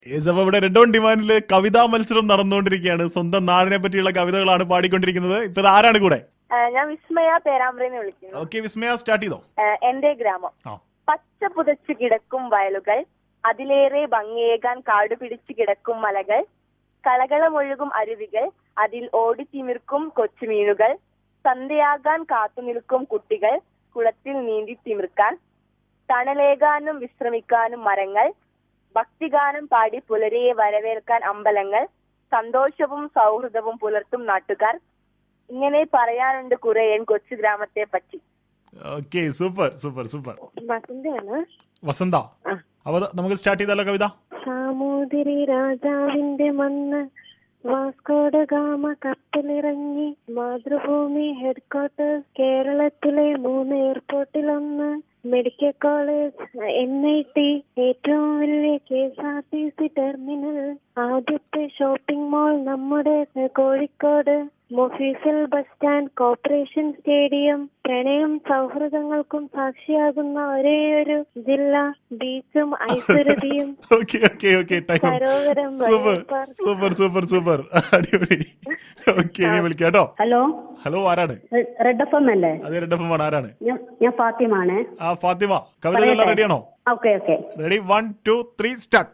Yes, അപ്പൊ ഇവിടെ red on ഡിമാൻഡില് കവിതാ മത്സരം നടന്നുകൊണ്ടിരിക്കുകയാണ് സ്വന്തം നാടിനെ പറ്റിയുള്ള കവിതകളാണ് പാടിക്കൊണ്ടിരിക്കുന്നത് ഇപ്പൊ ഇത് ആരാണ് കൂടെ ആ, ഞാൻ വിസ്മയ പേരാമ്പ്രന്ന് വിളിക്കുന്നു ഓക്കെ വിസ്മയ സ്റ്റാർട്ട് ചെയ്തോ ആ, എന്റെ ഗ്രാമം ആ പച്ച പുതച്ചു കിടക്കും വയലുകൾ അതിലേറെ ഭംഗിയേകാൻ കാടുപിടിച്ചു കിടക്കും മലകൾ കളകളമൊഴുകും അരുവികൾ അതിൽ ഓടിത്തിമിർക്കും കൊച്ചുമീനുകൾ സന്ധ്യയാകാൻ കാത്തുനിൽക്കും കുട്ടികൾ കുളത്തിൽ നീന്തി തിമിർക്കാൻ തണലേകാനും വിശ്രമിക്കാനും മരങ്ങൾ ഭക്തിഗാനം പാടി പുലരിയെ വരവേൽക്കാൻ അമ്പലങ്ങൾ സന്തോഷവും സൗഹൃദവും പുലർത്തും നാട്ടുകാർ ഇങ്ങനെ പറയാനുണ്ട് കുറെ എൻ കൊച്ചു ഗ്രാമത്തെ പറ്റി ഓക്കെ സൂപ്പർ സൂപ്പർ സൂപ്പർ വസന്തയാണ് വസന്ത ആ. അപ്പൊ ദാ നമുക്ക് സ്റ്റാർട്ട് ചെയ്താലോ കവിത സാമൂതിരി രാജാവിന്റെ മണ്ണ് വാസ്കോഡ ഗാമ കപ്പലിറങ്ങി മാതൃഭൂമി ഹെഡ്ക്വാർട്ടേഴ്സ് കേരളത്തിലെ മൂന്ന് എയർപോർട്ടിലൊന്ന് medical college N I T ഏറ്റവും വലിയ K S R T C terminal ആദ്യത്തെ ഷോപ്പിംഗ് മാൾ നമ്മുടെ Kozhikode mofussil bus stand corporation stadium പ്രണയം സൗഹൃദങ്ങൾക്കും സാക്ഷിയാകുന്ന ഒരേ ഒരു ജില്ല ബീച്ചും ഐശ്വര്യതയും okay okay okay time Sarovaram super വയൽപ്പാർ. സൂപ്പർ സൂപ്പർ സൂപ്പർ അടിപൊളി ഓക്കെ ഇനി വിളിക്കാം കേട്ടോ ഹലോ ഹലോ ആരാണ് റെ- റെഡ് എഫ് എം അല്ലേ അതെ റെഡ് എഫ് ആണ് ആരാണ് ഞാൻ ഞാൻ ഫാത്തിമാണ് ആ ഫാത്തിമ കവിതകളെല്ലാം റെഡിയാണോ okay okay ready one two three start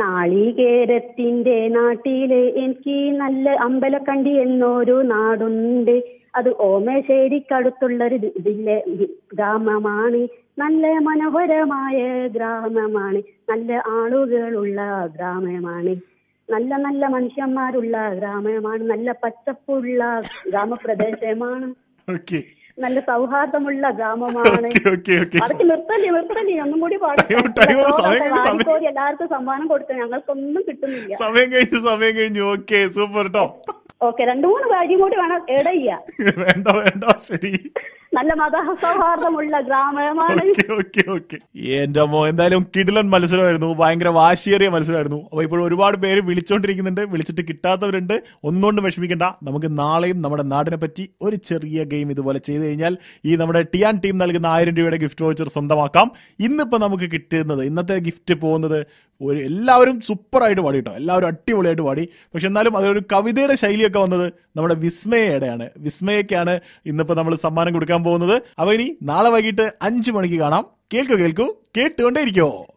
നാളികേരത്തിന്റെ നാട്ടില് എനിക്ക് നല്ല അമ്പലക്കണ്ടി എന്നൊരു നാടുണ്ട് അത് ഓമശ്ശേരിക്കടുത്തുള്ളൊരു ദി- ജില്ല ദി- ഗ്രാമമാണ് നല്ല മനോഹരമായ ഗ്രാമമാണ് നല്ല ആളുകളുള്ള ഗ്രാമമാണ് നല്ല നല്ല മനുഷ്യന്മാരുള്ള ഗ്രാമമാണ് നല്ല പച്ചപ്പുള്ള ഗ്രാമപ്രദേശമാണ് ഓക്കെ നല്ല സൗഹാർദ്ദമുള്ള ഗ്രാമമാണ് ഓക്കെ ഓക്കെ ഓക്കെ അതൊക്കെ നിർത്തല്ലേ നിർത്തല്ലേ ഒന്നും കൂടി Time, time, സമയം കഴിഞ്ഞു, സമയം. പാടി എല്ലാവർക്കും സമ്മാനം കൊടുത്തു ഞങ്ങൾക്കൊന്നും കിട്ടുന്നില്ല സമയം കഴിഞ്ഞു സമയം കഴിഞ്ഞു ഓക്കെ സൂപ്പർ കേട്ടോ ഓക്കെ രണ്ടു മൂന്ന് കാര്യം കൂടി വേണം ഇടയ്യ വേണ്ട വേണ്ട ശരി നല്ല മത സൗഹാർദ്ദമുള്ള ഗ്രാമമാണ് ഓക്കെ ഓക്കെ ഓക്കെ എന്റെ അമ്മോ എന്തായാലും കിടിലൻ മത്സരമായിരുന്നു ഭയങ്കര വാശിയേറിയ മത്സരമായിരുന്നു അപ്പൊ ഇപ്പോൾ ഒരുപാട് പേര് വിളിച്ചോണ്ടിരിക്കുന്നുണ്ട് വിളിച്ചിട്ട് കിട്ടാത്തവരുണ്ട് ഒന്നുകൊണ്ടും വിഷമിക്കണ്ട നമുക്ക് നാളെയും നമ്മുടെ നാടിനെ പറ്റി ഒരു ചെറിയ ഗെയിം ഇതുപോലെ ചെയ്തു കഴിഞ്ഞാൽ ഈ നമ്മുടെ ടിയാൻ ടീം നൽകുന്ന ആയിരം രൂപയുടെ ഗിഫ്റ്റ് വൗച്ചർ സ്വന്തമാക്കാം ഇന്നിപ്പോ നമുക്ക് കിട്ടുന്നത് ഇന്നത്തെ ഗിഫ്റ്റ് പോകുന്നത് ഒരു എല്ലാവരും സൂപ്പറായിട്ട് പാടി കേട്ടോ എല്ലാവരും അടിപൊളിയായിട്ട് പാടി പക്ഷെ എന്നാലും അതൊരു കവിതയുടെ ശൈലിയൊക്കെ വന്നത് നമ്മുടെ വിസ്മയയുടെയാണ് വിസ്മയക്കാണ് ഇന്നിപ്പോ നമ്മൾ സമ്മാനം കൊടുക്കാൻ പോകുന്നത് അപ്പൊ ഇനി നാളെ വൈകിട്ട് അഞ്ചു മണിക്ക് കാണാം കേൾക്കൂ കേൾക്കൂ കേട്ടുകൊണ്ടേ ഇരിക്കോ